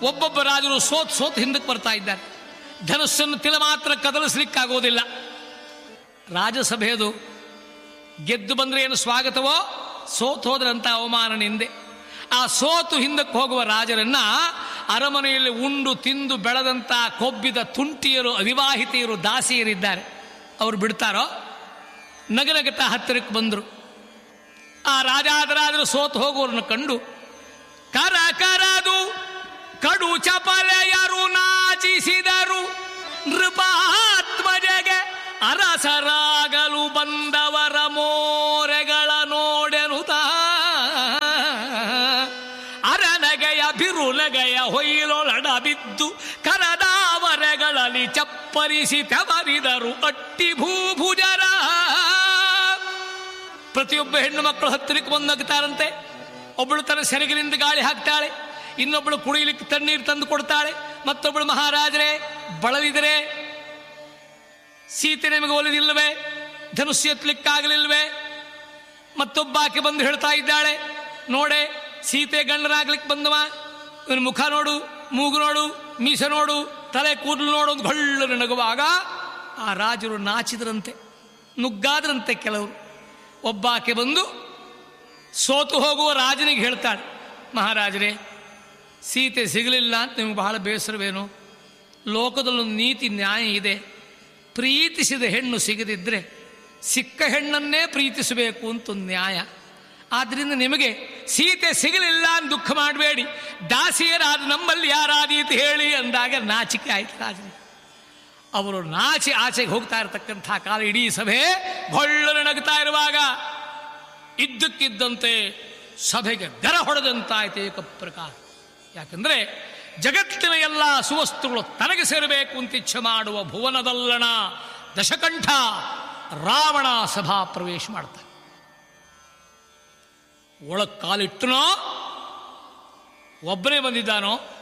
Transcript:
ಒಬ್ಬೊಬ್ಬ ರಾಜರು ಸೋತ್ ಸೋತ್ ಹಿಂದಕ್ಕೆ ಬರ್ತಾ ಇದ್ದಾರೆ ಧನುಸ್ಸನ್ನು ತಿಲ ಮಾತ್ರ ಕದಲಿಸ್ಲಿಕ್ಕಾಗೋದಿಲ್ಲ ರಾಜಸಭೆಯದು ಗೆದ್ದು ಬಂದ್ರೆ ಏನು ಸ್ವಾಗತವೋ ಸೋತ್ ಹೋದ್ರಂತ ಅವಮಾನ ನಿಂದೆ ಆ ಸೋತು ಹಿಂದಕ್ಕೆ ಹೋಗುವ ರಾಜರನ್ನ ಅರಮನೆಯಲ್ಲಿ ಉಂಡು ತಿಂದು ಬೆಳೆದಂತ ಕೊಬ್ಬಿದ ತುಂಟಿಯರು ಅವಿವಾಹಿತೆಯರು ದಾಸಿಯರಿದ್ದಾರೆ ಅವರು ಬಿಡ್ತಾರೋ ನಗನಗತ ಹತ್ತಿರಕ್ಕೆ ಬಂದರು ಆ ರಾಜಾದರಾದರು ಸೋತು ಹೋಗುವರನ್ನು ಕಂಡು ಕರ ಕರದು ಕಡು ಚಪಲೆಯರು ನಾಚಿಸಿದರು ನೃಪಾತ್ಮಜಗೆ ಅರಸರಾಗಲು ಬಂದವರ ಮೋರೆಗಳ ನೋಡೆನುತ ಅರನಗೆಯ ಬಿರುನಗೆಯ ಹೊಯ್ಲೊಳಡ ಬಿದ್ದು ಕರದಾವರೆಗಳಲ್ಲಿ ಚಪ್ಪರಿಸಿ ತೆವರಿದರು ಅಟ್ಟಿ ಭೂಭುಜರ ಪ್ರತಿಯೊಬ್ಬ ಹೆಣ್ಣು ಮಕ್ಕಳು ಹತ್ತಿರಕ್ಕೆ ಬಂದು ನಗ್ತಾರಂತೆ ಒಬ್ಬಳು ತನ್ನ ಸೆರಗಿನಿಂದ ಗಾಳಿ ಹಾಕ್ತಾಳೆ ಇನ್ನೊಬ್ಬಳು ಕುಡಿಯಲಿಕ್ಕೆ ತಣ್ಣೀರು ತಂದು ಕೊಡ್ತಾಳೆ ಮತ್ತೊಬ್ಬಳು ಮಹಾರಾಜರೇ ಬಳಲಿದರೆ ಸೀತೆ ನಿಮಗೆ ಒಲಿದಿಲ್ಲವೇ ಧನುಸ್ಸು ಎತ್ತಲಿಕ್ಕಾಗಲಿಲ್ವೇ ಮತ್ತೊಬ್ಬ ಆಕೆ ಬಂದು ಹೇಳ್ತಾ ಇದ್ದಾಳೆ ನೋಡೆ ಸೀತೆ ಗಂಡನಾಗ್ಲಿಕ್ಕೆ ಬಂದವ ಇವನ ಮುಖ ನೋಡು ಮೂಗು ನೋಡು ಮೀಸ ನೋಡು ತಲೆ ಕೂದಲು ನೋಡು ಅಂತ ಹೊಳ್ಳು ನಗುವಾಗ ಆ ರಾಜರು ನಾಚಿದ್ರಂತೆ ನುಗ್ಗಾದ್ರಂತೆ ಕೆಲವರು ಒಬ್ಬಾಕೆ ಬಂದು ಸೋತು ಹೋಗುವ ರಾಜನಿಗೆ ಹೇಳ್ತಾಳೆ ಮಹಾರಾಜರೇ ಸೀತೆ ಸಿಗಲಿಲ್ಲ ಅಂತ ನಿಮ್ಗೆ ಬಹಳ ಬೇಸರವೇನು ಲೋಕದಲ್ಲೊಂದು ನೀತಿ ನ್ಯಾಯ ಇದೆ ಪ್ರೀತಿಸಿದ ಹೆಣ್ಣು ಸಿಗದಿದ್ದರೆ ಸಿಕ್ಕ ಹೆಣ್ಣನ್ನೇ ಪ್ರೀತಿಸಬೇಕು ಅಂತ ಒಂದು ನ್ಯಾಯ ಆದ್ದರಿಂದ ನಿಮಗೆ ಸೀತೆ ಸಿಗಲಿಲ್ಲ ಅಂತ ದುಃಖ ಮಾಡಬೇಡಿ ದಾಸಿಯರಾದ ನಮ್ಮಲ್ಲಿ ಯಾರಾದೀತು ಹೇಳಿ ಅಂದಾಗ ನಾಚಿಕೆ ಆಯ್ತು ರಾಜನಿಗೆ ಅವರು ನಾಚಿ ಆಚೆಗೆ ಹೋಗ್ತಾ ಇರತಕ್ಕಂಥ ಕಾಲ ಇಡೀ ಸಭೆ ಹೊಳ್ಳಲು ನಗ್ತಾ ಇರುವಾಗ ಇದ್ದಕ್ಕಿದ್ದಂತೆ ಸಭೆಗೆ ಗರ ಹೊಡೆದಂತಾಯ್ತು ಏಕ ಪ್ರಕಾರ ಯಾಕಂದ್ರೆ ಜಗತ್ತಿನ ಎಲ್ಲ ಸುವಸ್ತುಗಳು ತನಗೆ ಸೇರಬೇಕು ಅಂತ ಇಚ್ಛೆ ಮಾಡುವ ಭುವನದಲ್ಲಣ ದಶಕಂಠ ರಾವಣ ಸಭಾ ಪ್ರವೇಶ ಮಾಡ್ತಾನೆ ಒಳಗ್ ಕಾಲಿಟ್ಟನೋ ಒಬ್ಬನೇ ಬಂದಿದ್ದಾನೋ